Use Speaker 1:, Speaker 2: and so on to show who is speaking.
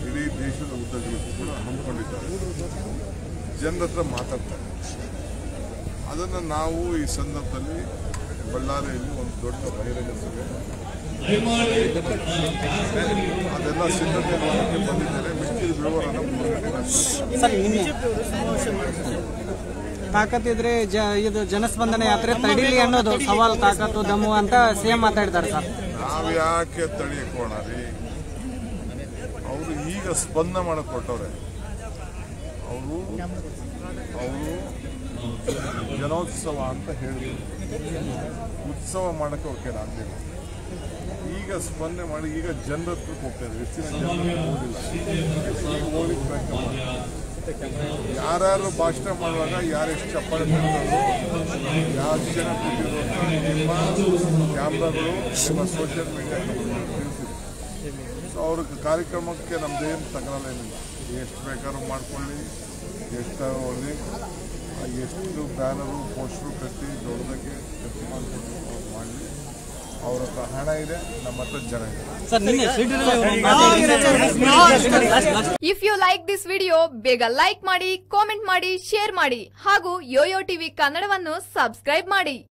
Speaker 1: ಇಡೀ ದೇಶದ ಉದ್ದಗಲಕ್ಕೂ ಕೂಡ ಹಮ್ಮಿಕೊಂಡಿದ್ದಾರೆ ಜನರ ಹತ್ರ ಮಾತಾಡ್ತಾರೆ ಅದನ್ನು ನಾವು ಈ ಸಂದರ್ಭದಲ್ಲಿ ಬಳ್ಳಾರಿಯಲ್ಲಿ ಒಂದು ದೊಡ್ಡ ಬಹಿರಂಗ ಸಭೆ ಅದೆಲ್ಲ ಸಿದ್ಧತೆ ಮಾಡೋಕ್ಕೆ ಬಂದಿದ್ದಾರೆ ಮಿಕ್ಕಿದ ವಿವರನ ಮೂರು ಗಂಟೆಗೆ ಆಗ್ತದೆ.
Speaker 2: ಸರ್ ನಿನ್ನೆ ತಾಕತ್ತಿದ್ರೆ ಜ ಇದು ಜನಸ್ಪಂದನ ಯಾತ್ರೆ ತಡೀಲಿ ಅನ್ನೋದು ಸವಾಲ್ ತಾಕತ್ತು ದಮ್ಮು ಅಂತ ಸಿಎಂ ಮಾತಾಡಿದ್ದಾರೆ ಸರ್
Speaker 1: ನಾವು ಯಾಕೆ ತಡೆಯಕೋಣ ರೀ ಅವರು ಈಗ ಸ್ಪಂದನೆ ಮಾಡಕ್ ಕೊಟ್ಟವ್ರೆ ಅವರು ಅವರು ಜನೋತ್ಸವ ಅಂತ ಹೇಳಿದ್ರು ಉತ್ಸವ ಮಾಡಕ್ಕೆ ಓಕೆ ಆಗಲಿಲ್ಲ ಈಗ ಸ್ಪಂದನೆ ಮಾಡಿ ಈಗ ಜನರ ಹತ್ರಕ್ಕೆ ಹೋಗ್ತಾ ಇದ್ದಾರೆ ಹೆಚ್ಚಿನ ಜನರು ಹೋಗಿಲ್ಲ ಈಗ ಹೋಗ್ಲಿಕ್ಕೆ ಪ್ರಯತ್ನ ಮಾಡ್ತಾರೆ. ಯಾರ್ಯಾರು ಭಾಷಣ ಮಾಡುವಾಗ ಯಾರೆಷ್ಟು ಚಪ್ಪಾಳೆ ಮಾಡ್ತಾರೋ ಯಾವ ಜನ ಕೂತಿರೋ ಅಂತ ನಿಮ್ಮ ಕ್ಯಾಮ್ರಾಗಳು ನಿಮ್ಮ ಸೋಷಿಯಲ್ ಮೀಡಿಯಾ ತಿಳಿಸಿದೆ ಸೊ ಅವ್ರ ಕಾರ್ಯಕ್ರಮಕ್ಕೆ ನಮ್ದೇನು ತಕರಾಲೇನಿಲ್ಲ ಎಷ್ಟು ಬೇಕಾದ್ರೂ ಮಾಡ್ಕೊಳ್ಳಿ ಎಷ್ಟು ಒಳ್ಳೆ ಎಷ್ಟು ಬ್ಯಾನರು ಪೋಸ್ಟರು ಕಟ್ಟಿ ದೊಡ್ಡದಾಗಿ ಖರ್ಚು ಮಾಡ್ಕೊಂಡು ಅವ್ರು ಮಾಡಲಿ ಅವ್ರ ಹತ್ರ ಹಣ ಇದೆ ನಮ್ಮ ಹತ್ರ ಜನ ಇದೆ
Speaker 2: ಸರ್ ನಿನ್ನೆ
Speaker 3: if you like this video ಬೇಗ ಲೈಕ್ ಮಾಡಿ ಕಾಮೆಂಟ್ ಮಾಡಿ ಶೇರ್ ಮಾಡಿ ಹಾಗೂ ಯೋಯೋ ಟಿವಿ ಕನ್ನಡವನ್ನು ಸಬ್ಸ್ಕ್ರೈಬ್ ಮಾಡಿ